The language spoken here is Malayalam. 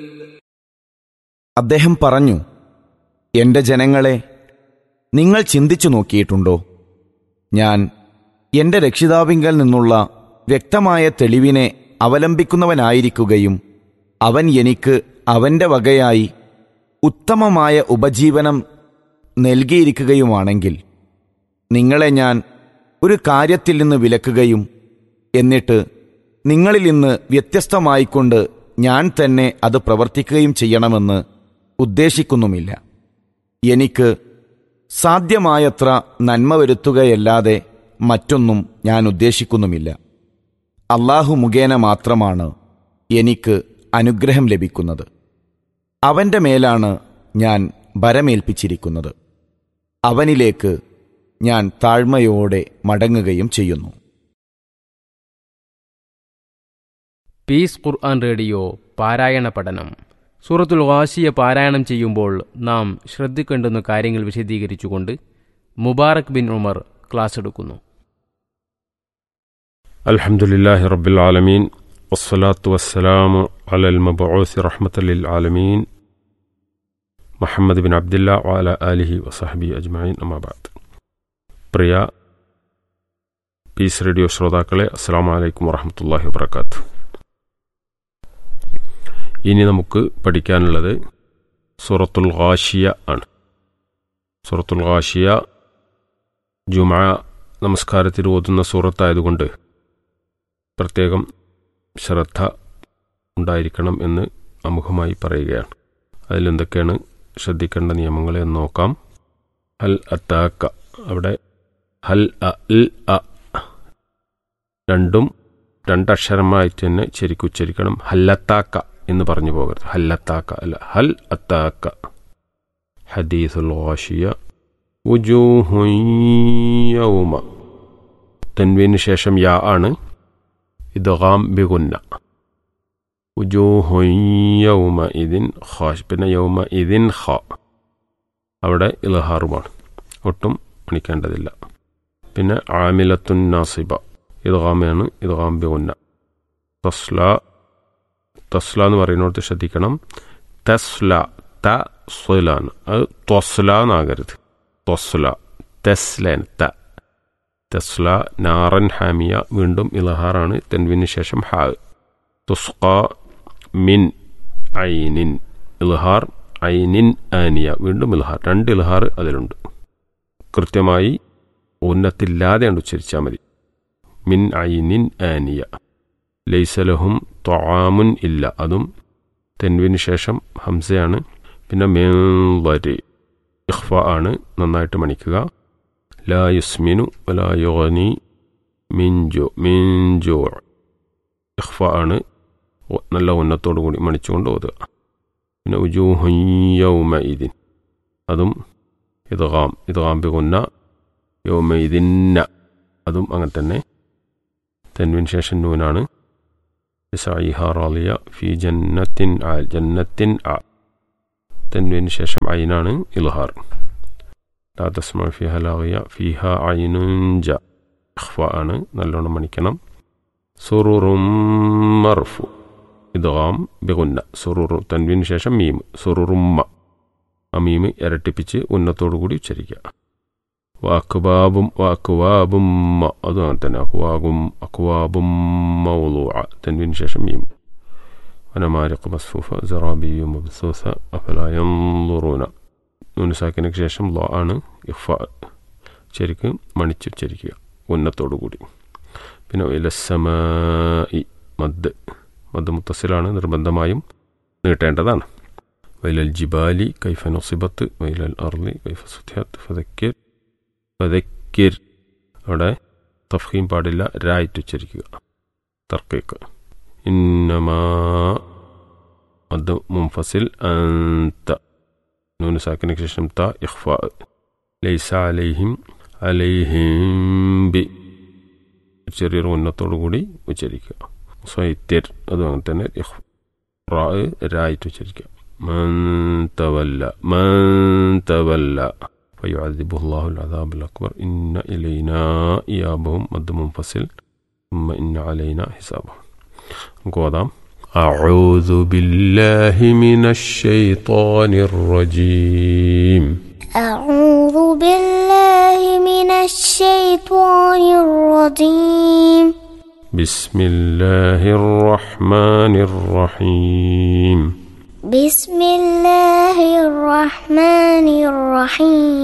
അദ്ദേഹം പറഞ്ഞു എന്റെ ജനങ്ങളെ നിങ്ങൾ ചിന്തിച്ചു നോക്കിയിട്ടുണ്ടോ ഞാൻ എന്റെ രക്ഷിതാവിങ്കൽ നിന്നുള്ള വ്യക്തമായ തെളിവിനെ അവലംബിക്കുന്നവനായിരിക്കുകയും അവൻ എനിക്ക് അവന്റെ വകയായി ഉത്തമമായ ഉപജീവനം നൽകിയിരിക്കുകയുമാണെങ്കിൽ നിങ്ങളെ ഞാൻ ഒരു കാര്യത്തിൽ നിന്ന് വിലക്കുകയും എന്നിട്ട് നിങ്ങളിൽ നിന്ന് വ്യത്യസ്തമായിക്കൊണ്ട് ഞാൻ തന്നെ അത് പ്രവർത്തിക്കുകയും ചെയ്യണമെന്ന് ഉദ്ദേശിക്കുന്നുമില്ല എനിക്ക് സാധ്യമായത്ര നന്മ വരുത്തുകയല്ലാതെ മറ്റൊന്നും ഞാൻ ഉദ്ദേശിക്കുന്നുമില്ല അള്ളാഹു മുഖേന മാത്രമാണ് എനിക്ക് അനുഗ്രഹം ലഭിക്കുന്നത് അവന്റെ മേലാണ് ഞാൻ ഭരമേൽപ്പിച്ചിരിക്കുന്നത് അവനിലേക്ക് ഞാൻ താഴ്മയോടെ മടങ്ങുകയും ചെയ്യുന്നു പീസ് ഖുർആൻ റേഡിയോ പാരായണ പഠനം സൂറത്തുൽ വാശിയ പാരായണം ചെയ്യുമ്പോൾ നാം ശ്രദ്ധിക്കേണ്ടുന്ന കാര്യങ്ങൾ വിശദീകരിച്ചുകൊണ്ട് മുബാറക് ബിൻ ഉമർ ക്ലാസ് എടുക്കുന്നു الحمد لله رب العالمين والصلاة والسلام على المبعوث رحمة للعالمين محمد بن عبد الله وعلى آله وصحبه أجمعين أما بعد പ്രിയ പീസ് റേഡിയോ ശ്രോതാക്കളെ അസ്സാം വലൈക്കും വറഹമത്തല്ലാഹി വബർക്കാത്തു ഇനി നമുക്ക് പഠിക്കാനുള്ളത് സൂറത്തുൽ ഖാഷിയ ആണ് സൂറത്തുൽ ഖാഷിയ ജുമ നമസ്കാരത്തിൽ ഓതുന്ന സൂറത്തായതുകൊണ്ട് പ്രത്യേകം ശ്രദ്ധ ഉണ്ടായിരിക്കണം എന്ന് അമുഖമായി പറയുകയാണ് അതിലെന്തൊക്കെയാണ് ശ്രദ്ധിക്കേണ്ട നിയമങ്ങൾ എന്ന് നോക്കാം ഹൽ അത്താക്ക അവിടെ ഹൽ അ ഇൽ അ രണ്ടും രണ്ടക്ഷരമായിട്ട് തന്നെ ശരിക്കും ഉച്ചരിക്കണം ഹല്ലത്താക്ക എന്ന് പറഞ്ഞു പോകരുത് ഹല്ലത്താക്ക അല്ല ഹൽ അത്താക്ക ഹദീസുൽ ഖാഷിയ വുജൂഹു യൗമ തൻവീന് ശേഷം യാ ആണ് ഇദ്ഗാം ബിഗുന്ന വുജൂഹു യൗമ ഇതിൻ ഖാഷ് പിന്നെ യൗമ ഇതിൻ ഖ അവിടെ ഇൽഹാറുമാണ് ഒട്ടും മണിക്കേണ്ടതില്ല പിന്നെ ആമിലത്തുൻ നാസിബ ഇദ്ഗാമാണ് ഇദ്ഗാം ബിഗുന്ന തസ്ല തസ്ല എന്ന് പറയുന്നിടത്ത് ശ്രദ്ധിക്കണം തസ്ല ത സ്വലാണ് അത് ത്വസ്ല എന്നാകരുത് ത്വസ്ല തെസ്ലൻ ത തെസ്ല നാറൻ ഹാമിയ വീണ്ടും ഇലഹാറാണ് തെൻവിന് ശേഷം ഹാ തുസ്ക മിൻ ഐനിൻ ഇൽഹാർ ഐനിൻ ആനിയ വീണ്ടും ഇൽഹാർ രണ്ട് ഇൽഹാർ അതിലുണ്ട് കൃത്യമായി ഉന്നത്തില്ലാതെയാണ് ഉച്ചരിച്ചാൽ മതി മിൻ ഐനിൻ ആനിയ ലൈസലഹും ത്വാമുൻ ഇല്ല അതും തെൻവിന് ശേഷം ഹംസയാണ് പിന്നെ മേവരി ഇഖ്ഫ ആണ് നന്നായിട്ട് മണിക്കുക ലാ യുസ്മിനു വലാ യുഗനി മിൻജോ മിൻജോ ഇഖ്ഫ ആണ് നല്ല ഉന്നത്തോടു കൂടി മണിച്ചുകൊണ്ട് ഓതുക പിന്നെ ഉജൂഹയ്യൗമ ഇതിൻ അതും ഇദ്ഗാം ഇദ്ഗാം ബിഗുന്ന യൗമ ഇതിന്ന അതും അങ്ങനെ തന്നെ തെൻവിന് ശേഷം നൂനാണ് سعيها راضية في جنة ع جنة ع تنوين شاشم عينان إظهار لا تسمع فيها لاغية فيها عين جا إخفاء نلون منكنم سرور مرفو إدغام بغنة سرور تنوين شاشم ميم سرور ما അമീമ് ഇരട്ടിപ്പിച്ച് ഉന്നത്തോടു കൂടി ഉച്ചരിക്കുക വാക്കുബാബും വാക്കുവാബും അതും അങ്ങനെ തന്നെ അക്വാബും അക്വാബും മൗലു തെൻവിന് ശേഷം മീം വനമാരിഖ് മസ്ഫൂഫ ജറാബിയു മബ്സൂസ അഫലായൂറൂന നൂനുസാക്കിനു ശേഷം ലോ ആണ് ഇഫ ശരിക്ക് മണിച്ചുച്ചരിക്കുക ഉന്നത്തോടു കൂടി പിന്നെ ഇലസമ മദ് മദ് മുത്തസിലാണ് നിർബന്ധമായും നീട്ടേണ്ടതാണ് വൈലൽ ജിബാലി കൈഫ നൊസിബത്ത് വൈലൽ അർലി കൈഫ സുധ്യാത്ത് ഫതക്കിർ ഫതക്കിർ അവിടെ തഫീം പാടില്ല രായിട്ട് ഉച്ചരിക്കുക തർക്കേക്ക് ഇന്നമാ അത് മുംഫസിൽ അന്ത നൂന് സാക്കിന് ശേഷം ത ഇഖ്ഫ ലൈസ അലൈഹിം അലൈഹിം ബി ചെറിയൊരു ഉന്നത്തോടു കൂടി ഉച്ചരിക്കുക സ്വൈത്യർ അതും അങ്ങനെ തന്നെ ഇഖ് റാ രായിട്ട് ഉച്ചരിക്കുക من تولى من تولى فيعذبه الله العذاب الأكبر إن إلينا إيابهم مد منفصل ثم إن علينا حسابهم قوضام أعوذ بالله من الشيطان الرجيم أعوذ بالله من الشيطان الرجيم بسم الله الرحمن الرحيم بسم الله الرحمن الرحيم